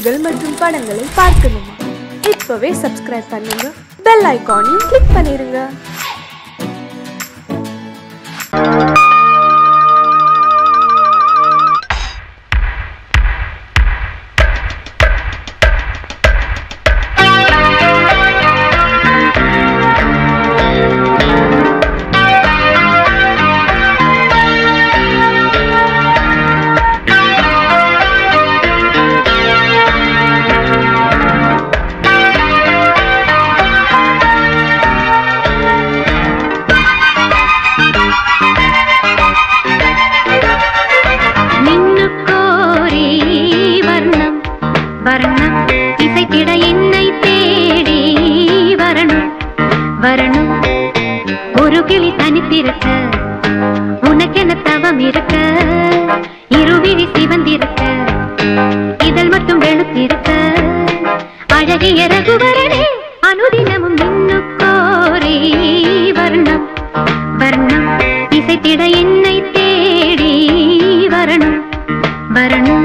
நிகழ்ச்சிகள் மற்றும் படங்களை பார்க்கணுமா இப்பவே சப்ஸ்கிரைப் பண்ணுங்க பெல் ஐகானையும் கிளிக் பண்ணிருங்க மின்னுக்கோரி வர்ணம் வர்ணம் இசைத்திட என்னை தேடி வரணும் வரணும் ஒரு கிளி தனித்திருக்க உனக்கென தவம் இருக்க இருவிழி சிவந்திருக்க இதழ் மட்டும் வெளுத்திருக்க அழகிய ரகுவரனே அனுதினமும் மின்னுக்கோரி வர்ணம் வர்ணம் இசைத்திட என்னை தேடி வரணும் வரணும்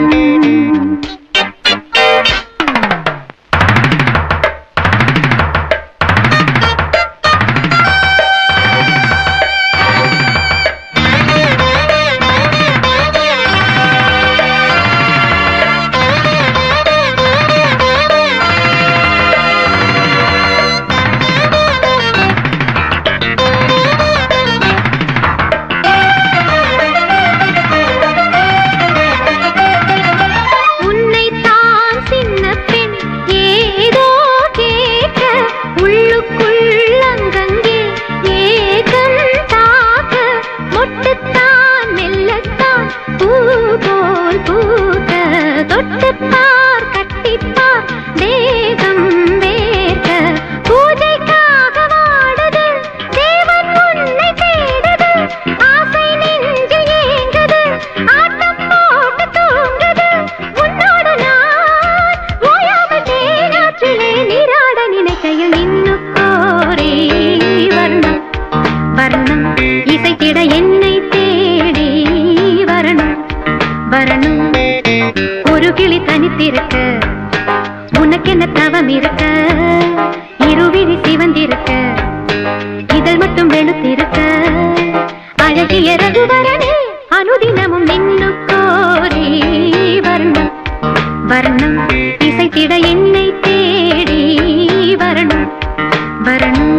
உன்னைத்தான் சின்ன பெண் ஏதோ கேட்க உள்ளுக்குள் அங்கங்கே ஏகம் தாக்க மொட்டுத்தான் மெல்லத்தான் பூ போல் பூக்க தொட்டுப்பார் கட்டிப்பார் தேகம் வேர்க்க பூஜைக்காக வாடுது தேவன் உன்னை தேடுது ஆசை நெஞ்சில் ஏங்குது ஆட்டம் போட்டு தூங்குது உன்னோடு நான் ஓயாமல் தேனாற்றிலே நீராட நினைக்கையில் நின்னுக்கோரே வர்ணம் வர்ணம் இசைத்திட என்னை தேடி வரணும் வரணும் ஒரு கிளி தனித்திருக்க உனக்கென்ன தவம் இருக்க இருவிழி சிவந்திருக்க இதழ் மட்டும் வெளுத்திருக்க அழகிய ரகுவரனே அனுதினமும் நின்னுக்கோரி வர்ணம் வர்ணம் இசைத்திட என்னை தேடி வரணும் வரணும்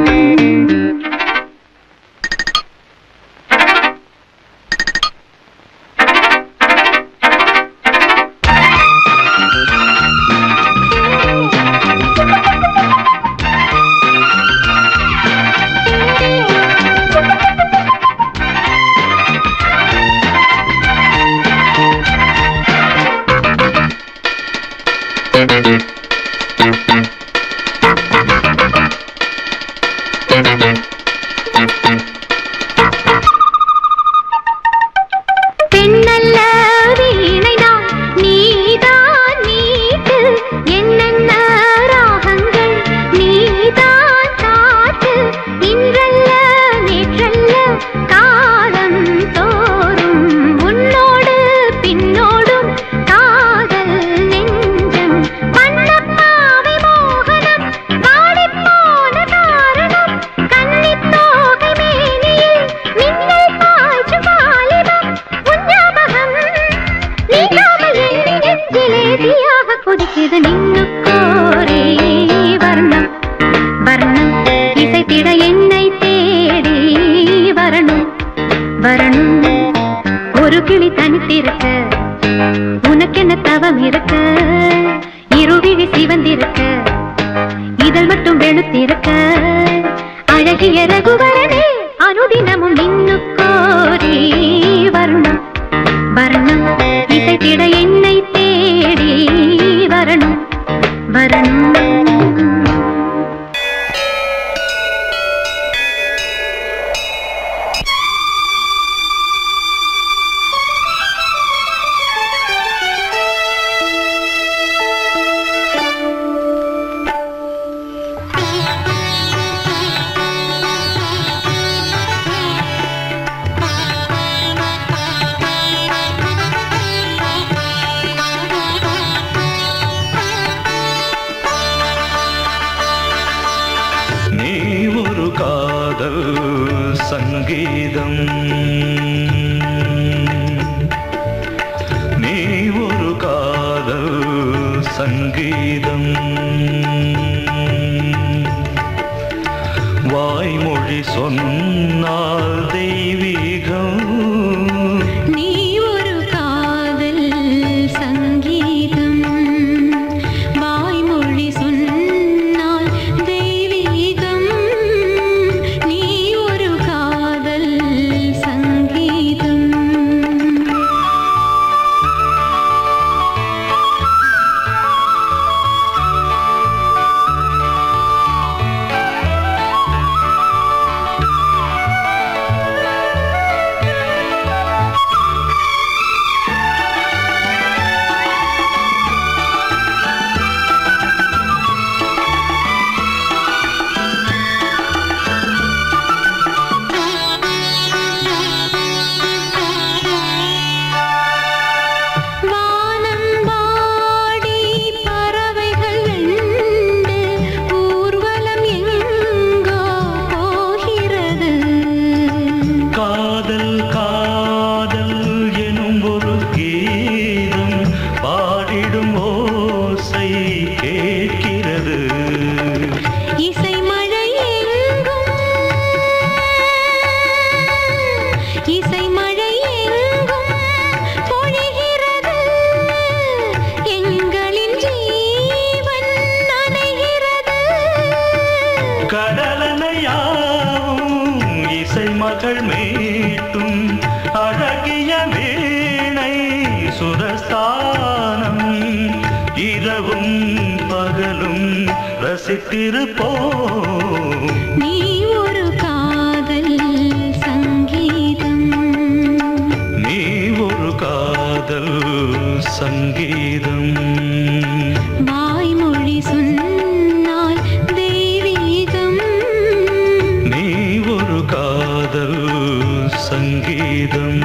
பெண்ணல்ல வீணைதான் நீதான் மீட்டு என்னென்ன ராகங்கள் நீதான் காட்டு இன்றல்ல நேற்றல்ல காலம் தோறும் உன்னோடு பின்னோடும் காதல் நெஞ்சம் வண்ணப்பாவை மோகனம் வாடிப்போன காரணம் கன்னித்தோகை மேனியில் மின்னல் பாய்ச்சும் வாலிபம் உன் ஞாபகம் நீங்காமல் என் நெஞ்சிலே தீயாக கொதிக்குது நின்னுக்கோரே வர்ணம் வர்ணம் இசைத்திட என்னை தேடி வரணும் வரணும் ஒரு கிளி தனித்திருக்க உனக்கென்ன தவம் இருக்க இருவிழி சிவந்திருக்க இதழ் மட்டும் வெளுத்திருக்க அழகிய ரகுவரனே அனுதினமும் நின்னுக்கோரி வர்ணம் வர்ணம் இசைத்திட என்னை தேடி வரணும் வரணும் சங்கீதம் வாய்மொழி சொன்னால் தெய்வீகம் நீ ஒரு காதல் சங்கீதம் வாய்மொழி சொன்னால் தெய்வீகம் நீ ஒரு காதல் சங்கீதம் வானம்பாடி பறவைகள் வெண்டு ஊர்வலம் எங்கோ போகிறது காதல் காதல் எனும் ஒரு கீதம் பாடிடும் ஓசை கேட்கிறது இசை மழை எங்கும் இசை மழை எங்கும் பொழிகிறது எங்களின் ஜீவன் நனைகிறது கடலனையாவும் இசை மகள் மீட்டும் அழகிய வீணை சுரஸ்தானம் இரவும் பகலும் ரசித்திருப்போம் நீ ஒரு காதல் சங்கீதம் நீ ஒரு காதல் சங்கீதம் வாய்மொழி சொன்னால் தெய்வீகம் நீ ஒரு காதல் சங்கீதம்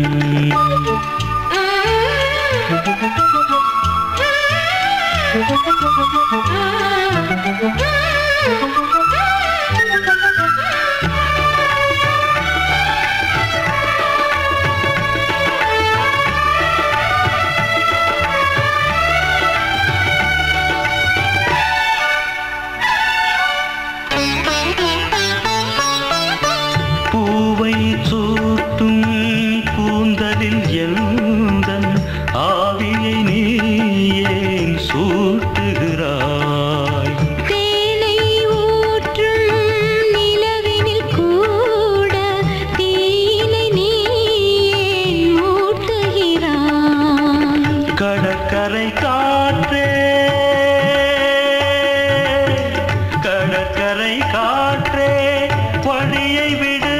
பூவை சூட்டும் கூந்தலில் எந்தன் ஆவியை நீ ஏன் சூட்டுகிறாய் தேனை ஊற்றும் நிலவினில் கூட தீனை நீ ஏன் மூட்டுகிறாய் கடற்கரை காற்றே கடற்கரை காற்றே வழியை விடு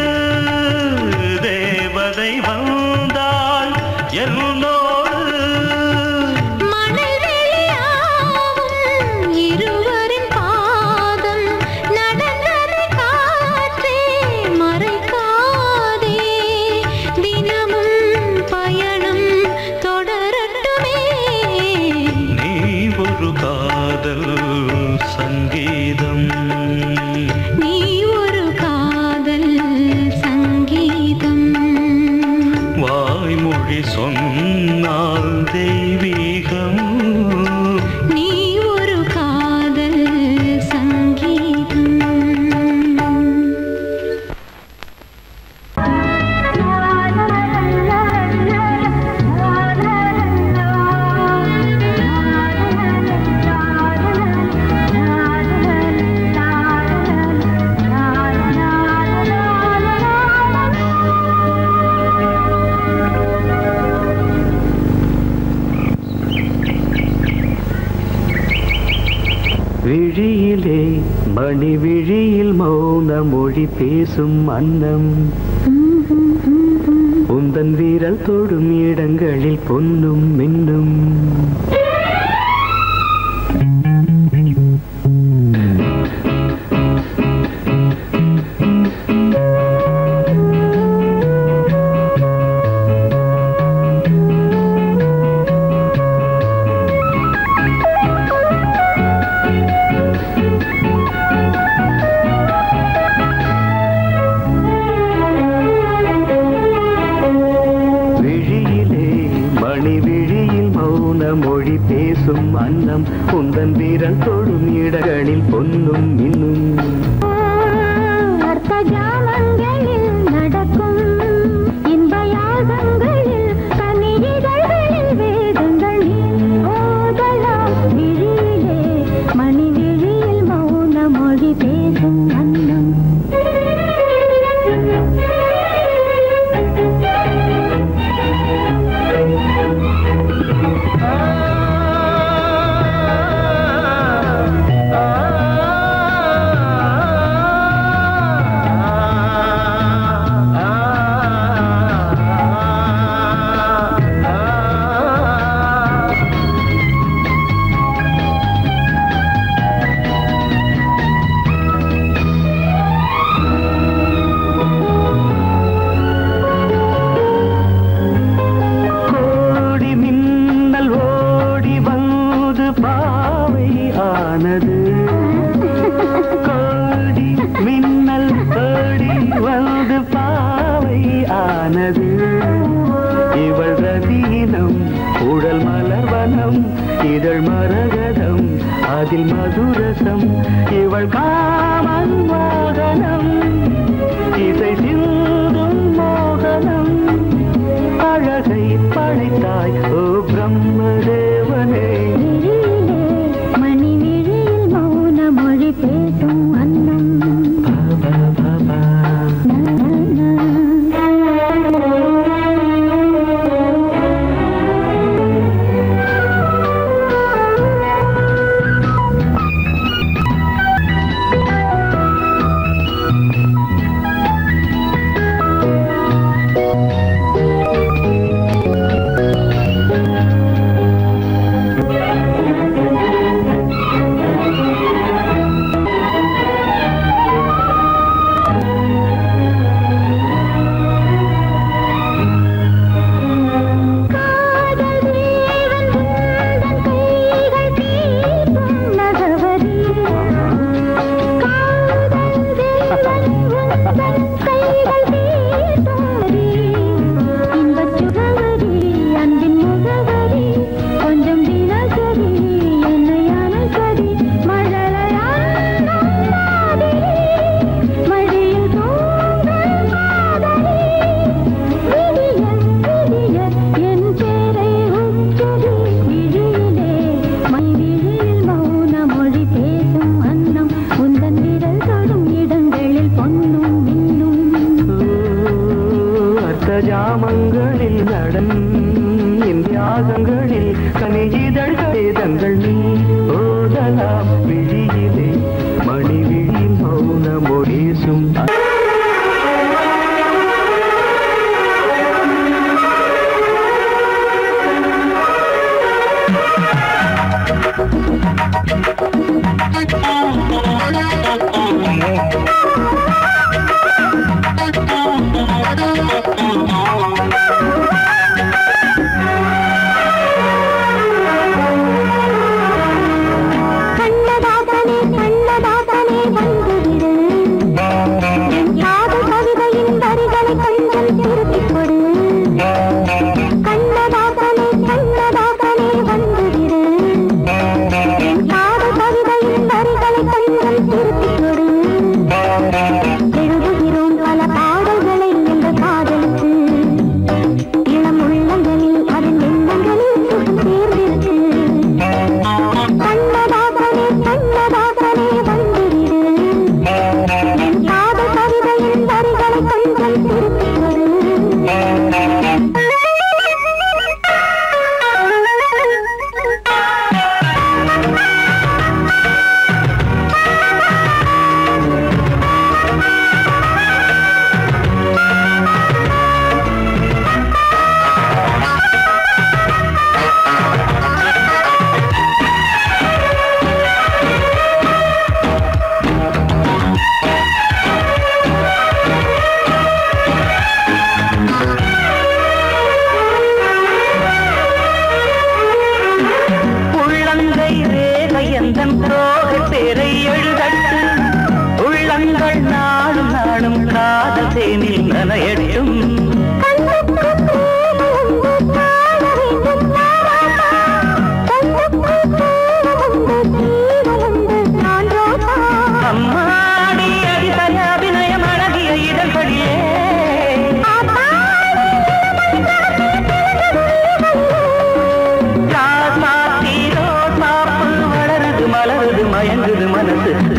தேவதை வந்தால் என்னோடு மணல் வெளியாகும் இருவரின் பாதம் நடந்ததை காற்றே மறைக்காதே தினமும் பயணம் தொடரட்டுமே நீ ஒரு காதல் சங்கீதம் நீ ஒரு காதல் சங்கீதம் வாய்மொழி சொன்னால் தெய்வீகம் நீ ஒரு காதல் சங்கீதம் விழியிலே மணி விழியில் மௌன மொழி பேசும் அன்னம் உந்தன் வீரல் தொடும் இடங்களில் பொன்னும் மின்னும் விழியிலே மணி விழியில் மௌன மொழி பேசும் அன்னம் உந்தன் வீரல் தொடும் இடங்களில் பொன்னும் இன்னும் அர்த்த ஜாமங்களில் நடக்கும் இன்ப யாகங்களில் கனிதழ்களில் வேதங்கள் நீ ஓதலாம் விழியிலே மணி விழியில் மௌன மொழி பேசும் அன்னம் கோடி மின்னல் ஓடி வந்து பாவை ஆனது கோடி மின்னல் ஓடி வந்து பாவை ஆனது இவள் ரதீனம் உடல் மலர்வனம் இதழ் மரகதம் அதில் மதுரசம் இவள் காமன் மோகனம் இசை சிந்தும் மோகனம் அழகை படைத்தாய் ஓ பிரம்மதேவனே விழியிலே மணி விழியில் மௌன மொழி பேசும் அன்னம் பா, பா, பா, பா. காதல் தேவன் உந்தன் கைகள் தீர்க்கும் நகவரி காதல் தேவன் உந்தன் கைகள் தீர்க்கும் நகவரி இன்பச் சுகவரி அன்பின் முகவரி கொஞ்சம் தினசரி என்னை அணைக்கடி மழலையாடும் மாதிரி மழையில் தூங்கும் காதலி விடிய விடிய என் பேரை உச்சரி விழியிலே மை விழியில் மௌன மொழி பேசும் அன்னம் உந்தன் விரல் தொடும் இடங்களில் பொன்னும் மின்னும் அர்த்த ஜாமங்களில் நடன் இந்தியாசங்களில் கனிஜிதழ் வேதங்கள் நீ ஓதலாம் விழியிலே மணி விழி மௌன மொழேசும் கண்ணதாசனே கண்ணதாசனே வந்துவிடு என் யாது கவிதையின் வரிகளை கொஞ்சம் திருப்பிக் கொடு கண்ணதாசனே கண்ணதாசனே வந்துவிடு என் யாது கவிதையின் வரிகளை கொஞ்சம் திருப்பிக் கொடு எழுதுகிறோம் பல பாடல்களை என்ற காதலுக்கு இளம் உள்ளங்களில் அதன் எண்ணங்களில் சுகம் சேர்ந்திருக்கு கண்ணதாசனே கண்ணதாசனே வந்துவிடு என் காதல் கவிதையின் வரிகளை கொஞ்சம் திருப்பிக் கொடு உள்ளங்கை ரேகை எந்தன் தோகை பேரை எழுதட்டு உள்ளங்கள் நாளும் நாளும் காதல் தேனில் நனையட்டும் கண்ணுக்கு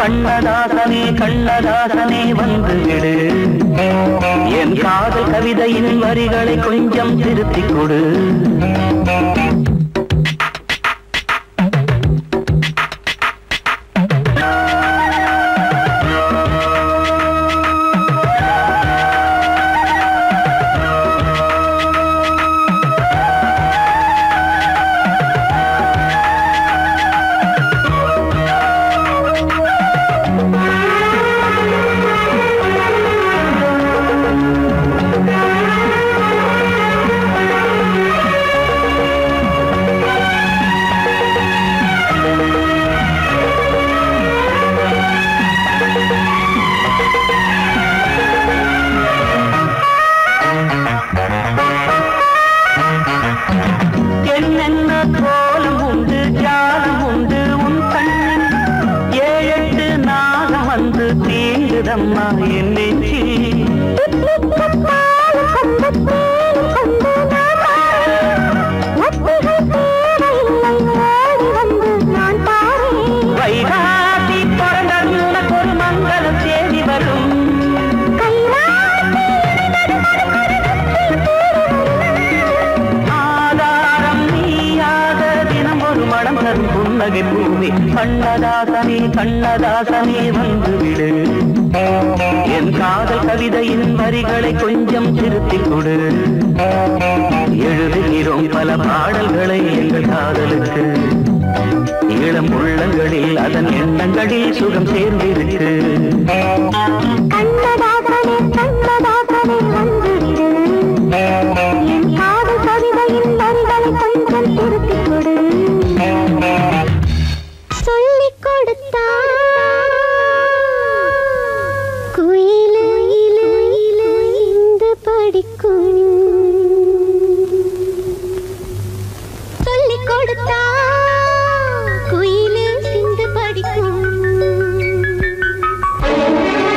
கண்ணதாசனே கண்ணதாசனே வந்து விடு என் காதல் கவிதையின் வரிகளை கொஞ்சம் திருத்திக் கொடு என்னென்ன கோலம் உண்டு ஜாலம் உண்டு உன் கண்ணில் ஏழெட்டு நாகம் வந்து தீங்குதம்மா என் நெஞ்சில் வைகாசி பிறந்தது உனக்கு ஒரு மங்களம் தேடி வரும் ஆதாரம் நீயாக தினம் ஒரு மடம் தரும் புன்னகை பூமி கண்ணதாசனே கண்ணதாசனே வந்து விடு என் காதல் கவிதையின் வரிகளை கொஞ்சம் திருத்திக் கொடு எழுதுகிறோம் பல பாடல்களை எங்கள் காதலுக்கு இளம் உள்ளங்களில் அதன் எண்ணங்களில் சுகம் சேர்ந்திருக்கு கண்ணதாசனே கண்ணதாசனே வந்துவிடு என் காதல் கவிதையின் வரிகளை கொஞ்சம் திருத்திக் கொடு சொல்லிக் கொடுத்தா குயிலு இந்து படிக்கும் சொல்லிக் கொடுத்தா குயிலு சிந்து படிக்கும்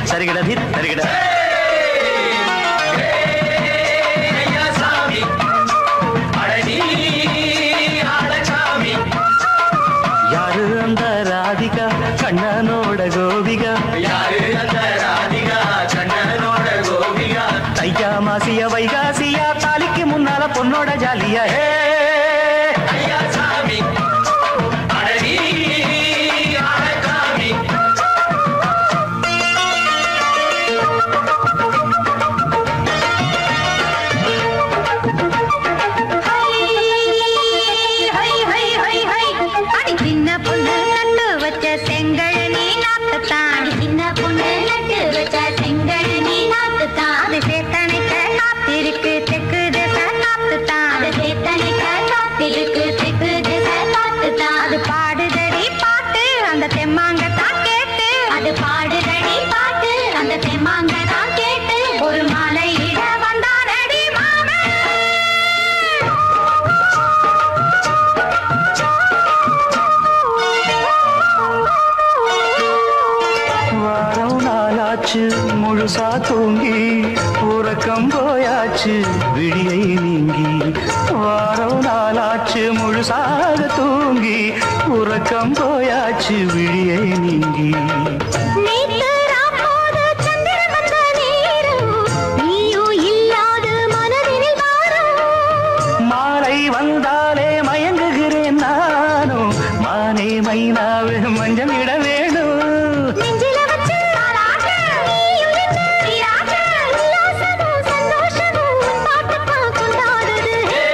தருகிட தித் தருகிட யாரு அந்த ராதிகா கண்ணனோட கோபிகா தையா மாசிய வைகாசியா தாலிக்கு முன்னால பொண்ணோட ஜாலியா ஹே அடி சின்ன பொண்ணு நட்டு வச்ச செங்கல் நீ நாத்துத்தான் சின்ன பொண்ணு நட்டு வச்ச செங்கல் நீ நாத்துத்தான் அது சேத்தனைக்க காத்திருக்கு தெக்கு திசை காத்துத்தான் அது சேத்தனைக்க காத்திருக்கு தெக்கு திசை காத்துத்தான் அது பாடுதடி பாட்டு அந்த தெம்மாங்கத்தான் கேட்டு அது பாடுதடி பாட்டு அந்த தெம்மாங்கத்தான் கேட்டு ஒரு மாலையிட வந்தானடி மாமன் வாரம் நாளாச்சு முழுசா தூங்கி உறக்கம் போயாச்சு விழியை நீங்கி வாரம் நாளாச்சு முழுசாக தூங்கி உறக்கம் போயாச்சு விழியை நீங்கி நேத்து ராப்போது சந்திரன் வந்த நேரம், நீயும் இல்லாது மனதினில் வாரம். மாலை வந்தாலே மயங்குகிறேன் நானும் மானே மைனாவே மஞ்சள் இட வேணும் நெஞ்சில வச்சு தாலாட்டு, நீயும் நின்று நீராட்டு. உல்லாசமும் சந்தோஷமும் உன் பாட்டுத்தான் கொண்டாடுது.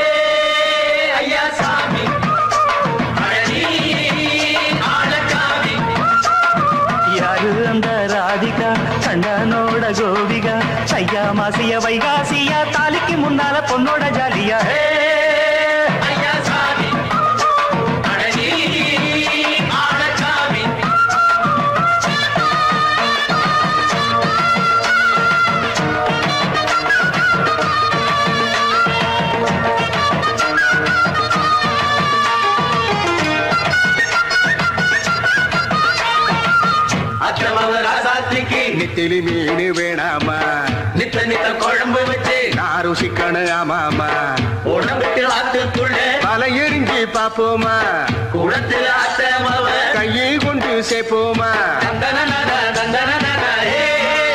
யாரு அந்த ராதிகா கண்ணனோட கோபிகா ஐயா மாசிய வைகாசியா தாலிக்கு முன்னால பொண்ணோட ஜாலியா ஹே! அக்கிரமவ ராசாத்திக்கு நெத்திலி மீன் வேணாமா நித்த நித்த குழம்பு வச்சு நான் ருசிக்கணும் ஆமாமா உடம்புக்கு ஆத்துக்குள்ள பல எரிஞ்சு பாப்போமா குளத்துல அத்தமவ கையை கொண்டு சேர்ப்போமா தந்தனனன தந்தனனன ஏ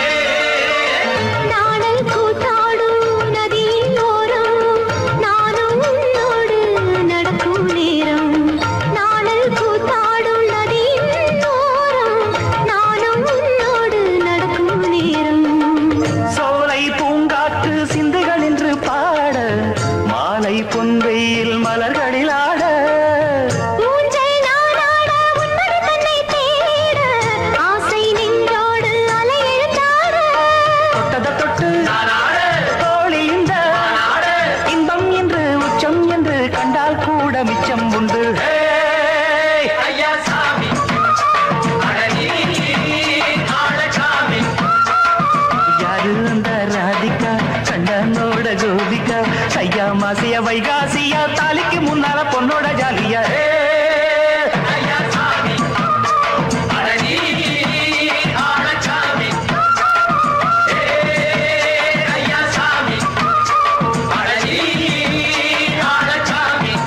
நாணல் கூத்தாடும் நதியின் ஓரம், நானும் உன்னோடு நடக்கும் நேரம். நாணல் கூத்தாடும் நதியின் ஓரம், நானும் உன்னோடு நடக்கும் நேரம் சோலை பூங்காற்று சிந்துகள் என்று பாட மாலை பொன்வெயில் மலர்களில் ஆட ஊஞ்சல் நானாட உன்மடி தன்னை தேட ஆசை நின்றோடு அலை எழுந்தாட தொட்டத தொட்டு தோழி இந்த இன்பம் என்று உச்சம் என்று கண்டால் கூட மிச்சம் உண்டு ஹே! ஐயா சாமி அழகி ஆழசாமி யாரு அந்த ராதிகா கண்ணனோட கோபிகா ஐயா மாசிய வைகாசியா தாலிக்கு முன்னால பொண்ணோட ஜாலியா ஹே! ஐயா சாமி அழகி ஆழசாமி ஏ ஐயா சாமி அழகி ஆழசாமி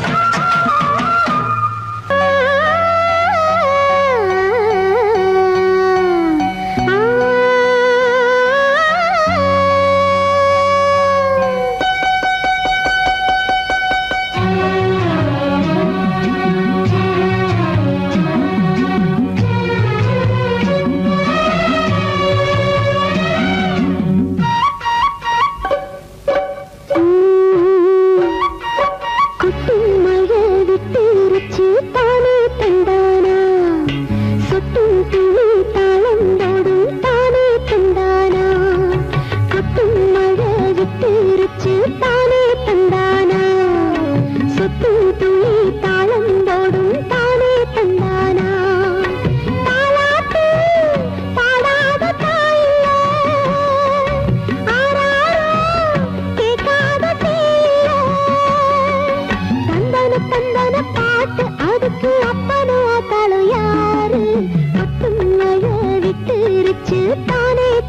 ஆ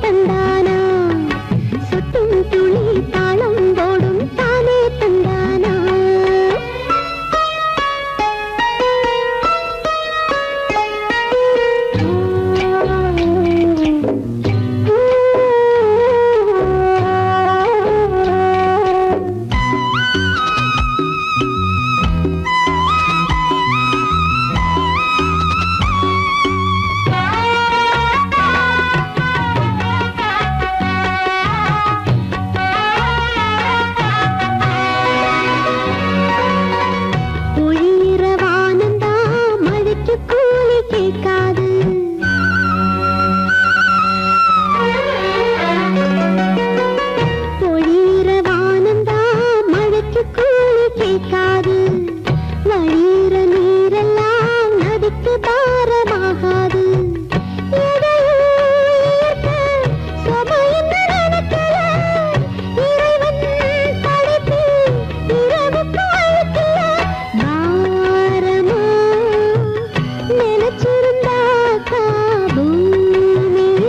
தந்தானா சொட்டும் துளி தாளம் போடும் தானே தந்தானா பொழியிற வானந்தா மழைக்கு கூலி கேட்காது பொழியிற வானந்தா மழைக்கு கூலி கேட்காது வழியிற நீரெல்லாம் நதிக்கு பாரமாகாது எதையும் ஈர்க்க சுமைன்னு நினைக்கல. இறைவன் படைப்பில் இரவுக்கு அழுக்கல. பாரமா நினைச்சிருந்தாக்கா பூமியில்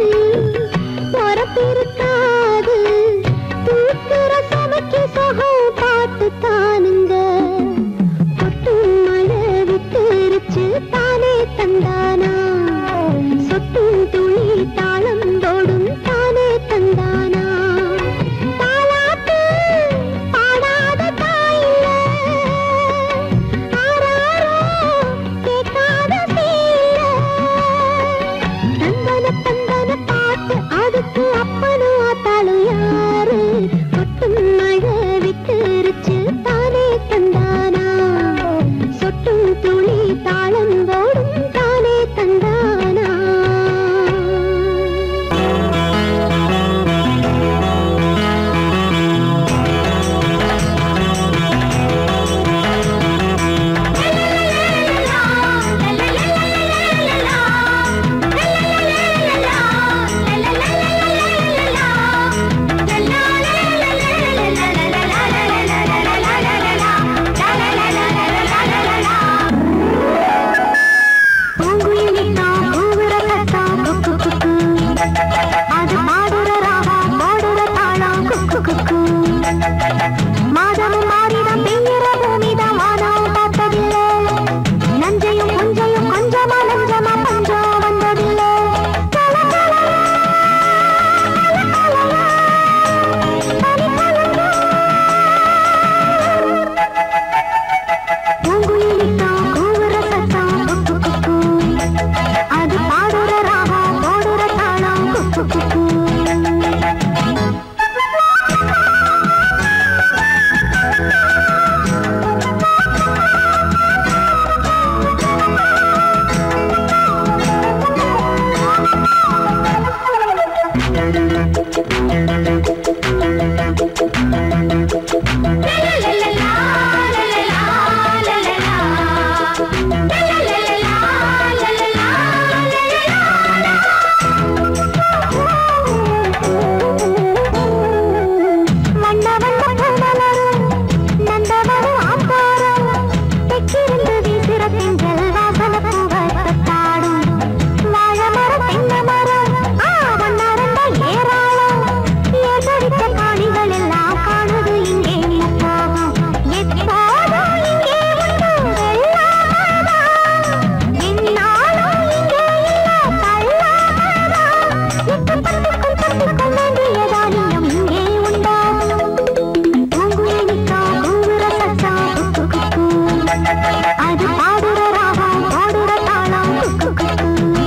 பொறப்பிருக்காது. தூக்குற சமைக்கு சுகம் பார்த்து தானுங்க கொட்டும் மழை விட்டுருச்சு தானே தந்தானா சொட்டும் துளி தாளம் தோடும் தானே தந்தானா தாலாட்டு பாடாத தாயில்ல ஆராரோ கேட்காத சீல தந்தன தந்தன பாட்டு அதுக்கு அப்பனும் ஆத்தாளும் யாரு கொட்டும் மழை விட்டுருச்சு தானே தந்தானா சொட்டும் துளி தாளம் போடும் தானே தந்தானா பூங்குயிலித்தான் பூவுற சத்தம் குக்கு குக்கு. அது பாடுற ராகம், போடுற தாளம் குக்கு குக்கு. மாதமும் மாறிடம் பெய்கிற பூமிதான் வானம் பார்த்ததில்லை. நஞ்சையும் புஞ்சையும் கொஞ்சமா நஞ்சமா பஞ்சம் வந்ததில்லை. கல கலவா, கல கலவா, பனி கலங்கா. பூங்குயிலித்தான் கூவுற சத்தம் குக்கு குக்கு. அது பாடுற ராகம் போடுற தாளம் குக்கு குக்கு வண்ண வண்ண பூமலரும் நந்தவரும் ஆத்தாரம் தெக்கிருந்து வீசுற திங்கள் வாசன பூவத்தாடும் வாழை மரம் தென்னை மரம் ஆ வண்ணாரண்ட ஏராளம் ஏதடித்த காணிகள் எல்லாம் காணுது இங்கே முப்போகம் எப்போதும் இங்கே உண்டு வெள்ளாமதா என்னாலும் இங்கே இல்ல தள்ளாமதா எட்டு பத்துக்கும் பத்துக்கும் வேண்டியதானியம் இங்கே உண்டாகும் பூங்குயிலிக்கா கூவுற சத்தம் குக்கு குக்கு அது பாடுற ராகம் பாடுற தாளம் குக்கு குக்கு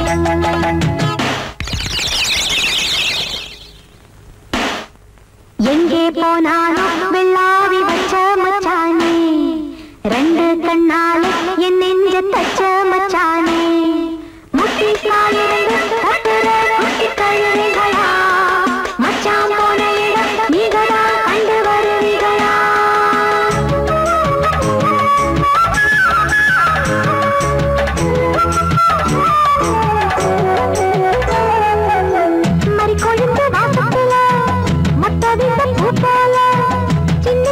எங்கே போனாலும் வெள்ளாவி வச்ச மச்சானே ரெண்டு கண்ணாலே என் நெஞ்ச தச்ச மச்சானே முட்டி காலிருந்து கத்துற குட்டி கழுதைகளா மச்சான் போன இடம் நீகடா கண்டு வருவீங்களா மறி கொழுந்து வாசத்துல மொத்த வீச பூ போல சின்ன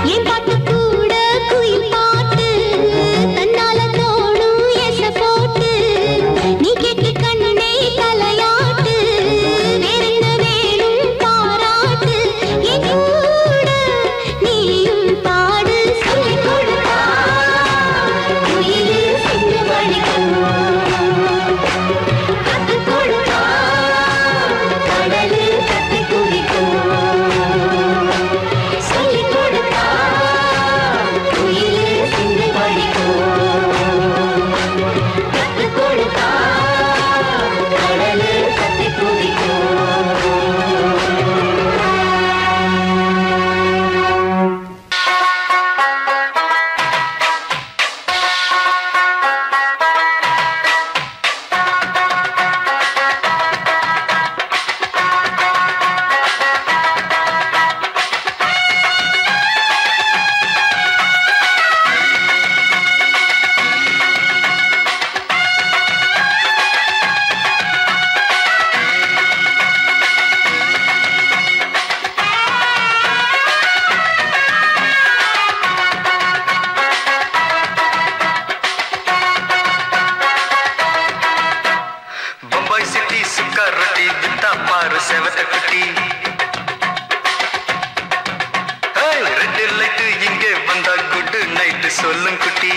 என் பாட்டு கூட குயில் பாட்டு தன்னால தோணும் எச போட்டு நீ கேட்டு கண்ணே தலையாட்டு வேறென்ன வேணும் பாராட்டு என் கூட நீயும் பாடு சொல்லிக் கொடுத்தா குயிலே சிந்து மணிக்கும் கத்து கொடுத்தா கடலு கத்தி குதிக்கும் சொல்லிக் கொடுத்தா குயிலே சிந்து மணிக்கும் கத்து கொடுத்தா கடலு கத்தி குதிக்கும் பம்பாய் சிட்டி சுக்கர் ரொட்டி வித்தா பாரு செவத்த குட்டி ஏய், ரெட் லைட் இங்கே வந்தா குட் நைட் சொல்லும் குட்டி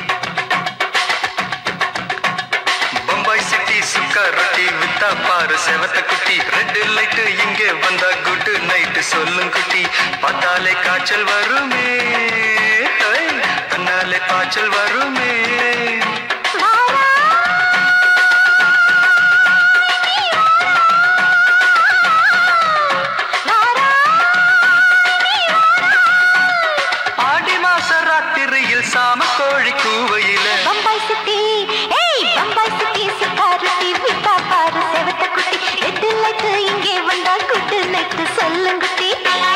பம்பாய் சிட்டி சுக்கர் ரொட்டி வித்தா பாரு செவத்த குட்டி ரெட் லைட் இங்கே வந்தா குட் நைட் சொல்லும் குட்டி பார்த்தாலே காய்ச்சல் வருமே ஏய், கண்ணாலே பாய்ச்சல் வருமே ஆடி மாச ராத்திரியில் சாம கோழி கூவையில பம்பாய் சிட்டி ஏய் பம்பாய் சிட்டி சிக்காருட்டி விட்டா பாரு செவத்த குட்டி ரெட்டு லைட்டு இங்கே வந்தா குட்டு நைட்டு சொல்லுங்குட்டி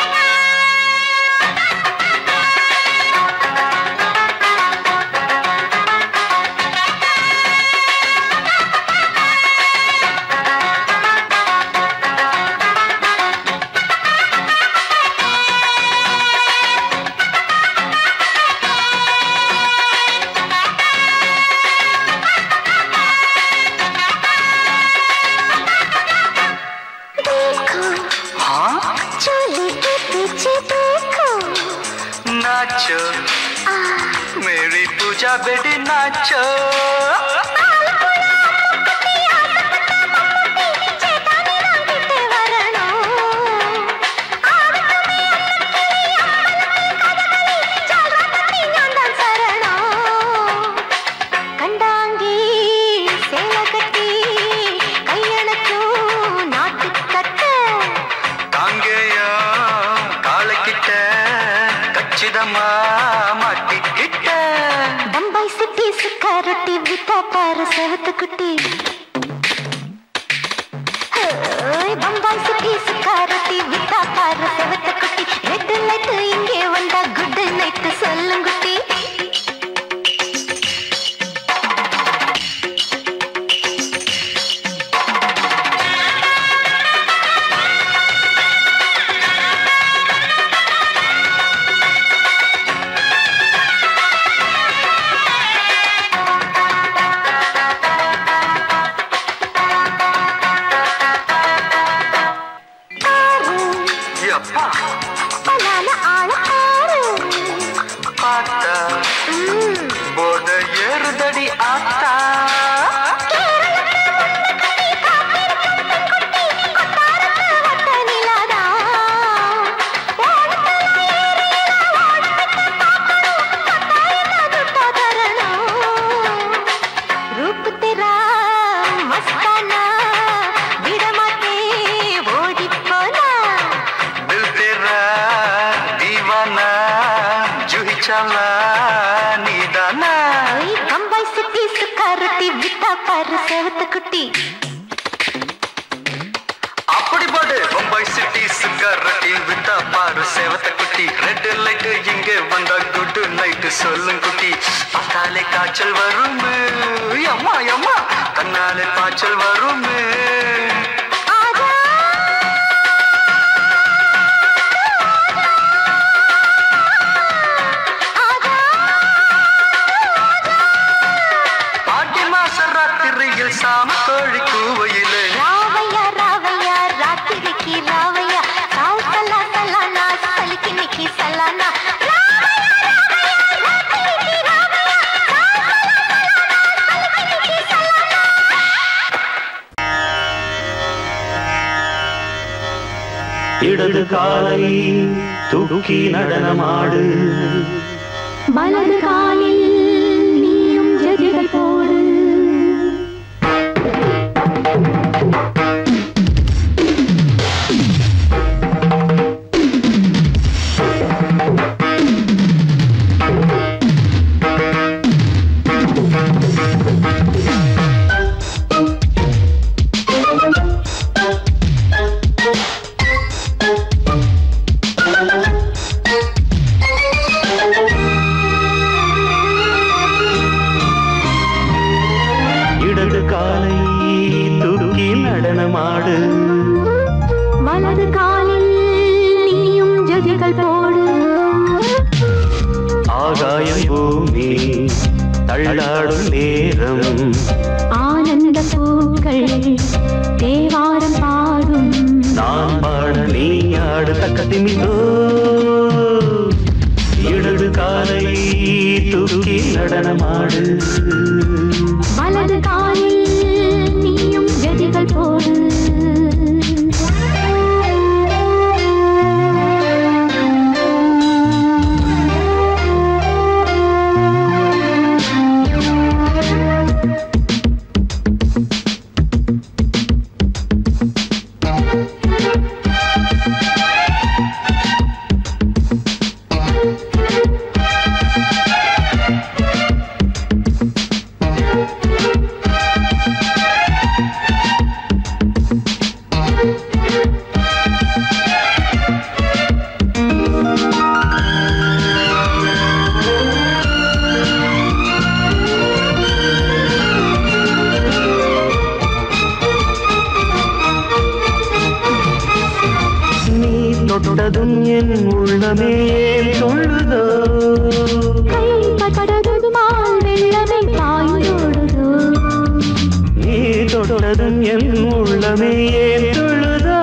देखो हाँ चोली के पीछे देखो नाचो मेरी पूजा बेटी नाचो ചേട്ടാനെ വാങ്ങിട്ട് വരണോ ആവട്ടുമേ അമ്മക്കിളി അമ്പലത്തിൽ കഥകളി ചാൽറാത്തത്തി ഞാൻ താൻ ശരണോ കണ്ടാങ്കി சேல கட்டி கையணக்கும் நாட்டுக்கட்ட தாங்கேயா காலைக்கிட்ட கச்சிதமா மாட்டிக்கிட்ட பம்பாய் சிட்டி சுக்கா ரொட்டி வித்தா பாரு செவத்து குட்டி ஓய், பம்பாய் சிட்டி சுக்கா ரொட்டி வித்தா பாரு செவத்து குட்டி ரெட் லைட் இங்கே வந்தா குட் நைட் சொல்லுங்குட்டி எப்பா பலான ஆள ஆறு பார்த்தா ம், போத ஏறுதடி ஆத்தா வட்ட நிலாதா ஓடத்துல ஏறினா ஓடப்பட்ட பாக்கணும் கட்டாயமா துட்டா தரணும் रूप तेरा मस्ताना विडमाते ओडी पोना दिल तेरा दीवाना जूही चला नीदाना ओई बम्बई सिटी सुकारती बिता पर सेवत कुटी அப்படி போடு பம்பாய் சிட்டி சிக்கரட்டி வித்தா பாரு சேவத்த குட்டி ரெட் லைட் இங்கே வந்தா குட் நைட் சொல்லும் குட்டி பார்த்தாலே காய்ச்சல் வருமே அம்மா அம்மா கண்ணாலே பாய்ச்சல் வருமே आजा சாம கோழி கூவையிலே ராவையா ராவையா ராத்திரிக்கு ராவையா சாவு சல்லா சல்லானா சலிக்கு நிக்கி சல்லானா இடது காலை தூக்கி நடனமாடு வலது காலில் நீயும் ஜதிகள் போடு இடது காலை தூக்கி நடனமாடு வலது காலில் நீயும் ஜதிகள் போடு ஆகாயம் பூமி தள்ளாடும் நேரம் ஆனந்த பூக்கள் தேவாரம் பாடும் நான் பாட நீ ஆடு தக்க திமிதோ இடது காலை தூக்கி நடனமாடு வலது காலில் நீயும் ஜதிகள் போடு நீ தொட்டதும் என் உள்ளமே சொல்லுதோ கைப்பட்டதுமால் வெள்ளமே பாயோடுதோ நீ தொட்டதும் என் உள்ளமே சொல்லுதோ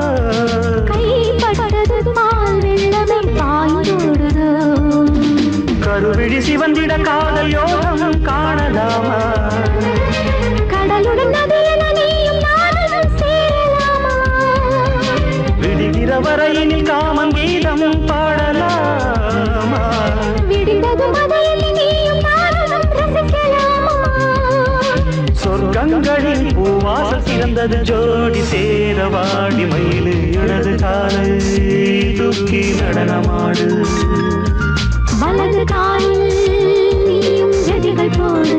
கைப்பட்டதுமால் வெள்ளமே பாயோடுதோ கருவிழி சிவந்திட காதல் யோகம் காணலாமா கடலுடன் நதியில நீயும் நானும் சேரலாமா விடுகிற வரையினில் காமன் கீதம் பாடலாமா விடிந்தது மதையில் நீயும் நானும் ரசிக்கலாமா சொர்க்கங்களின் பூவாசல் சிறந்தது ஜோடி சேர வாடி மயிலு இடது காலை தூக்கி நடனமாடு வலது காலில் நீயும் ஜதிகள் போடு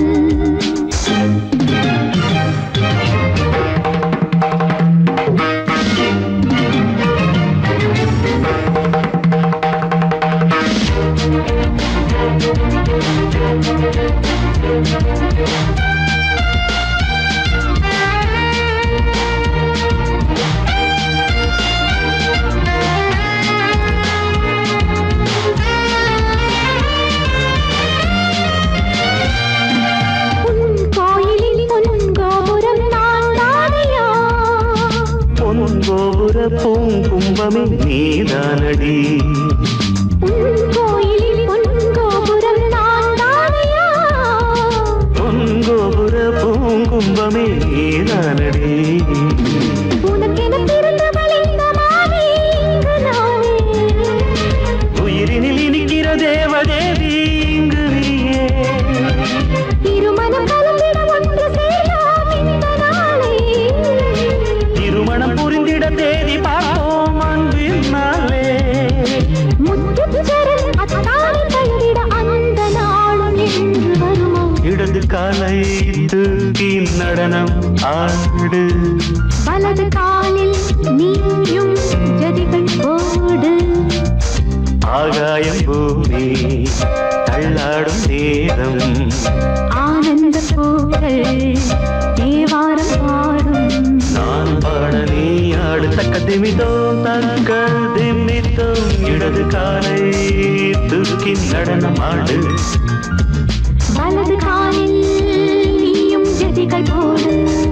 உன் கோயிலில் உன் கோபுரம் நான் தானையா பொன் கோபுர பூங்கும்பமே நீதானடி உன் கோயிலில் உன் கோபுரம் நான் தானையா பொன் கோபுர பூங்கும்பமே நீதானடி உனக்கென பிறந்தவள் இந்த மாமி இங்கு நானே உயிரினில் இனிக்கிற தேவதேவி இங்கு நீயே திருமணம் கலந்திட ஒன்று சேரலாம் இந்த நாளே திருமணம் புரிந்திட தேதி பார்ப்போம் அன்பினாலே முத்துச்சரன் அத்தானை தழுவிட அந்த நாளும் என்று வருமோ இடது காலை தூக்கி நடனம் ஆடு வலது காலில் நீயும் ஜதிகள் போடு ஆகாயம் பூமி தள்ளாடும் நேரம் ஆனந்த பூக்கள் தேவாரம் பாடும் நான் பாட நீ ஆடு தக்க திமிதோ தக்க திமிதோ இடது காலை தூக்கி நடனம் ஆடு வலது காலில் நீயும் ஜதி விதிகள் போடு